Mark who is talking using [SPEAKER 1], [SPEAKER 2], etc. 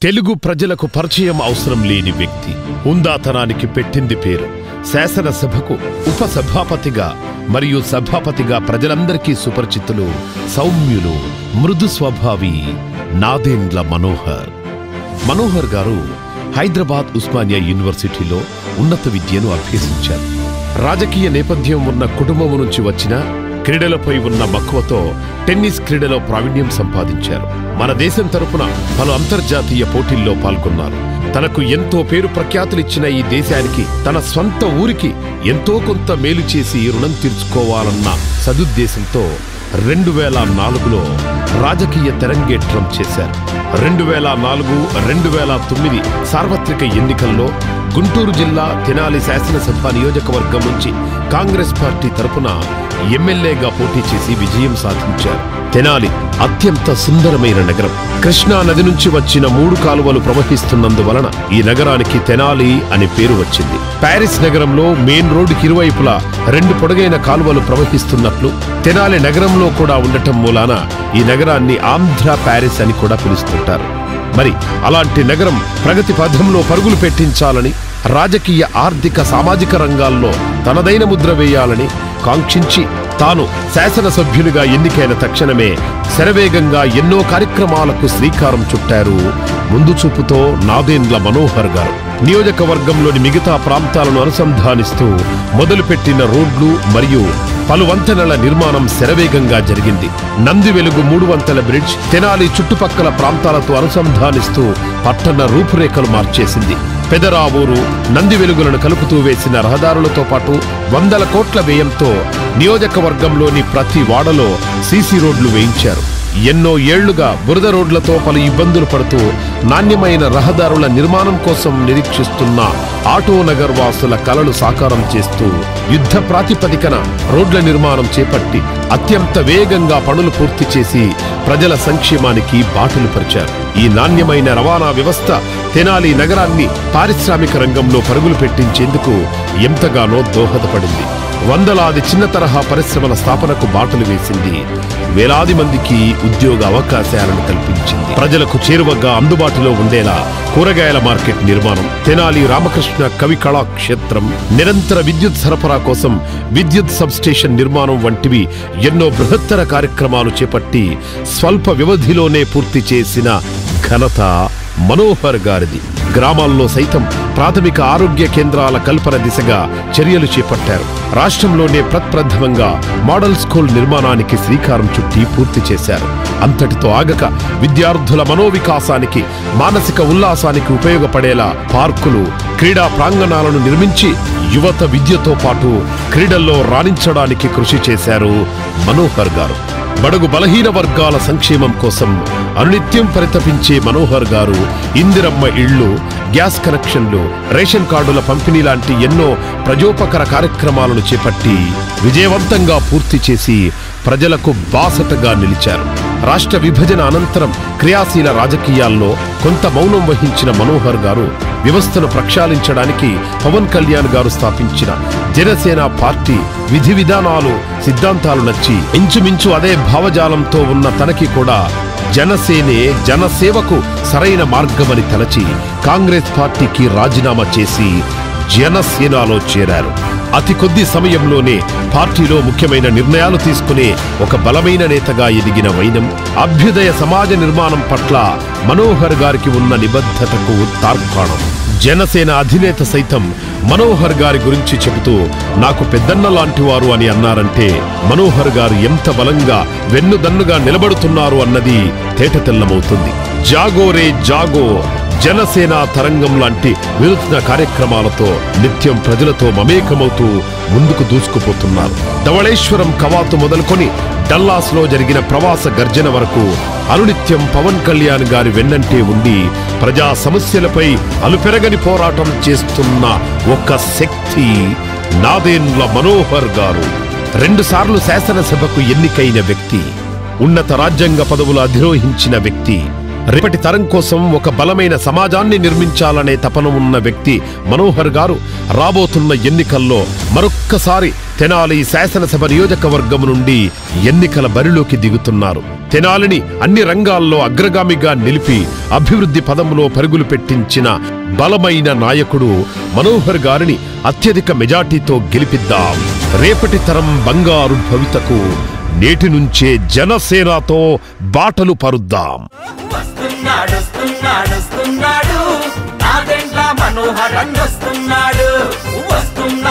[SPEAKER 1] తెలుగు ప్రజలకు పరిచయం అవసరం లేని వ్యక్తి హుందాతనానికి పెట్టింది పేరు శాసనసభకు ఉపసభాపతిగా మరియు సభాపతిగా ప్రజలందరికీ సుపరిచితులు సౌమ్యులు మృదు స్వభావి నాదేండ్ల మనోహర్ మనోహర్ గారు హైదరాబాద్ ఉస్మానియా యూనివర్సిటీలో ఉన్నత విద్యను అభ్యసించారు రాజకీయ నేపథ్యం ఉన్న కుటుంబం నుంచి వచ్చిన క్రీడలపై ఉన్న మక్కువతో టెన్నిస్ క్రీడలో ప్రావీణ్యం సంపాదించారు మన దేశం తరపున పలు అంతర్జాతీయ పోటీల్లో పాల్గొన్నారు తనకు ఎంతో పేరు ప్రఖ్యాతులిచ్చిన ఈ దేశానికి తన స్వంత ఊరికి ఎంతో కొంత మేలు చేసి రుణం తీర్చుకోవాలన్న సదుద్దేశంతో రెండు వేల నాలుగులో రాజకీయ తెరంగేట్రం చేశారు రెండు వేల నాలుగు రెండు వేల తొమ్మిది సార్వత్రిక ఎన్నికల్లో గుంటూరు జిల్లా తెనాలి శాసనసభ నియోజకవర్గం నుంచి కాంగ్రెస్ పార్టీ తరపున ఎమ్మెల్యేగా పోటీ చేసి విజయం సాధించారు తెనాలి అత్యంత సుందరమైన నగరం కృష్ణా నది నుంచి వచ్చిన మూడు కాలువలు ప్రవహిస్తున్నందువలన ఈ నగరానికి తెనాలి అనే పేరు వచ్చింది ప్యారిస్ నగరంలో మెయిన్ రోడ్డుకి ఇరువైపులా రెండు పొడగైన కాలువలు ప్రవహిస్తున్నట్లు తెనాలి నగరంలో కూడా ఉండటం మూలాన ఈ నగరాన్ని ఆంధ్ర ప్యారిస్ అని కూడా పిలుస్తుంటారు మరి అలాంటి నగరం ప్రగతి పథంలో పరుగులు పెట్టించాలని రాజకీయ ఆర్థిక సామాజిక రంగాల్లో తనదైన ముద్ర వేయాలని కాంక్షించి తాను శాసనసభ్యునిగా ఎన్నికైన తక్షణమే శరవేగంగా ఎన్నో కార్యక్రమాలకు శ్రీకారం చుట్టారు ముందు చూపుతో నాదేండ్ల మనోహర్ గారు నియోజకవర్గంలోని మిగతా ప్రాంతాలను అనుసంధానిస్తూ మొదలుపెట్టిన రోడ్లు మరియు పలు వంతెనల నిర్మాణం శరవేగంగా జరిగింది నంది వెలుగు మూడు వంతెల బ్రిడ్జ్ తెనాలి చుట్టుపక్కల ప్రాంతాలతో అనుసంధానిస్తూ పట్టణ రూపురేఖలు మార్చేసింది పెదరావూరు నంది వెలుగులను కలుపుతూ వేసిన రహదారులతో పాటు వందల కోట్ల వ్యయంతో నియోజకవర్గంలోని ప్రతి వాడలో సీసీ రోడ్లు వేయించారు ఎన్నో ఏళ్లుగా బురద రోడ్లతో పలు ఇబ్బందులు పడుతూ నాణ్యమైన రహదారుల నిర్మాణం కోసం నిరీక్షిస్తున్న ఆటో నగర్ వాసుల కలలు సాకారం చేస్తూ యుద్ధ ప్రాతిపదికన రోడ్ల నిర్మాణం చేపట్టి అత్యంత వేగంగా పనులు పూర్తి చేసి ప్రజల సంక్షేమానికి బాటలు పరిచారు ఈ నాణ్యమైన రవాణా వ్యవస్థ తెనాలి నగరాన్ని పారిశ్రామిక రంగంలో పరుగులు పెట్టించేందుకు ఎంతగానో దోహదపడింది వందలాది చిన్న తరహా పరిశ్రమల స్థాపనకు బాటలు వేసింది వేలాది మందికి ఉద్యోగ అవకాశాలను కల్పించింది ప్రజలకు చేరువగా అందుబాటులో ఉండేలా కూరగాయల మార్కెట్ నిర్మాణం తెనాలి రామకృష్ణ కవి కళాక్షేత్రం నిరంతర విద్యుత్ సరఫరా కోసం విద్యుత్ సబ్స్టేషన్ నిర్మాణం వంటివి ఎన్నో బృహత్తర కార్యక్రమాలు చేపట్టి స్వల్ప వ్యవధిలోనే పూర్తి చేసిన ఘనత మనోహర్ గారిది గ్రామాల్లో సైతం ప్రాథమిక ఆరోగ్య కేంద్రాల కల్పన దిశగా చర్యలు చేపట్టారు రాష్ట్రంలోనే ప్రప్రథమంగా మోడల్ స్కూల్ నిర్మాణానికి శ్రీకారం చుట్టి పూర్తి చేశారు అంతటితో ఆగక విద్యార్థుల మనోవికాసానికి మానసిక ఉల్లాసానికి ఉపయోగపడేలా పార్కులు క్రీడా ప్రాంగణాలను నిర్మించి యువత విద్యతో పాటు క్రీడల్లో రాణించడానికి కృషి చేశారు మనోహర్ గారు బడుగు బలహీన వర్గాల సంక్షేమం కోసం అనునిత్యం పరితపించే మనోహర్ గారు ఇందిరమ్మ ఇళ్ళు గ్యాస్ కనెక్షన్లు రేషన్ కార్డుల పంపిణీ లాంటి ఎన్నో ప్రజోపకర కార్యక్రమాలను చేపట్టి విజయవంతంగా పూర్తి చేసి ప్రజలకు బాసటగా నిలిచారు రాష్ట్ర విభజన అనంతరం క్రియాశీల రాజకీయాల్లో కొంత మౌనం వహించిన మనోహర్ గారు వ్యవస్థను ప్రక్షాళించడానికి పవన్ కళ్యాణ్ గారు స్థాపించిన జనసేన పార్టీ విధి విధానాలు సిద్ధాంతాలు నచ్చి ఇంచుమించు అదే భావజాలంతో ఉన్న తనకి కూడా జనసేనే జనసేవకు సరైన మార్గమని తలచి కాంగ్రెస్ పార్టీకి రాజీనామా చేసి జనసేనలో చేరారు అతి కొద్ది సమయంలోనే పార్టీలో ముఖ్యమైన నిర్ణయాలు తీసుకునే ఒక బలమైన నేతగా ఎదిగిన వైనం అభ్యుదయ సమాజ నిర్మాణం పట్ల మనోహర్ గారికి ఉన్న నిబద్ధతకు తార్కాణం జనసేన అధినేత సైతం మనోహర్ గారి గురించి చెబుతూ నాకు పెద్దన్న లాంటి వారు అని అన్నారంటే మనోహర్ గారు ఎంత బలంగా వెన్నుదన్నుగా నిలబడుతున్నారు అన్నది తేటతెల్లమవుతుంది జాగో రే జాగో జనసేన తరంగం లాంటి వినూత్న కార్యక్రమాలతో నిత్యం ప్రజలతో మమేకమవుతూ ముందుకు దూసుకుపోతున్నారు ధవళేశ్వరం కవాతు మొదలుకొని డల్లాస్ లో జరిగిన ప్రవాస గర్జన వరకు అనునిత్యం పవన్ కళ్యాణ్ గారి వెన్నంటే ఉండి ప్రజా సమస్యలపై అలుపెరగని పోరాటం చేస్తున్న ఒక శక్తి నాదేండ్ల మనోహర్ గారు రెండుసార్లు శాసనసభకు ఎన్నికైన వ్యక్తి ఉన్నత రాజ్యాంగ పదవులు అధిరోహించిన వ్యక్తి రేపటి తరం కోసం ఒక బలమైన సమాజాన్ని నిర్మించాలనే తపన ఉన్న వ్యక్తి మనోహర్ గారు రాబోతున్న ఎన్నికల్లో మరొక్కసారి తెనాలి శాసనసభ నియోజకవర్గం నుండి ఎన్నికల బరిలోకి దిగుతున్నారు తెనాలిని అన్ని రంగాల్లో అగ్రగామిగా నిలిపి అభివృద్ధి పదంలో పరుగులు పెట్టించిన బలమైన నాయకుడు మనోహర్ గారిని అత్యధిక మెజార్టీతో గెలిపిద్దాం రేపటి తరం బంగారు భవితకు నేటి నుంచే జనసేనతో బాటలు పరుద్దాం
[SPEAKER 2] వస్తున్నాడు వస్తున్నాడు వస్తున్నాడు నాదెండ్ల మనోహర్ వస్తున్నాడు వస్తున్నాడు